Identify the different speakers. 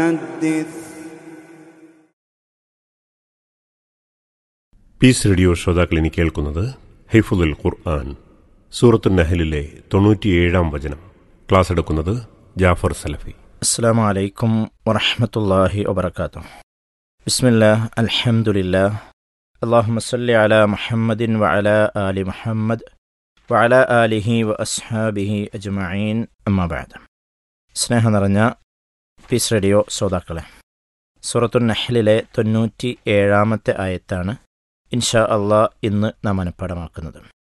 Speaker 1: حدث
Speaker 2: piece radio ശ്രോതാക്കൾ ഇനി കേൾക്കുന്നത് ഹൈഫുൽ ഖുർആൻ സൂറത്തു നഹലിലെ തൊണ്ണൂറ്റിയേഴാം വചനം ക്ലാസ് എടുക്കുന്നത് ജാഫർ സലഫി
Speaker 3: السلام عليكم ورحمة الله وبركاته بسم الله الحمد لله اللهم صل على محمد وعلى آل محمد وعلى آله وأصحابه أجمعين أما بعد സ്നേഹം നിറഞ്ഞ പീസ് റേഡിയോ ശ്രോതാക്കളെ സൂറത്തു നഹ്ലിലെ തൊണ്ണൂറ്റി ഏഴാമത്തെ ആയത്താണ് ഇൻഷാ അള്ളാഹ് ഇന്ന് നാം മനഃപ്പാടമാക്കുന്നത്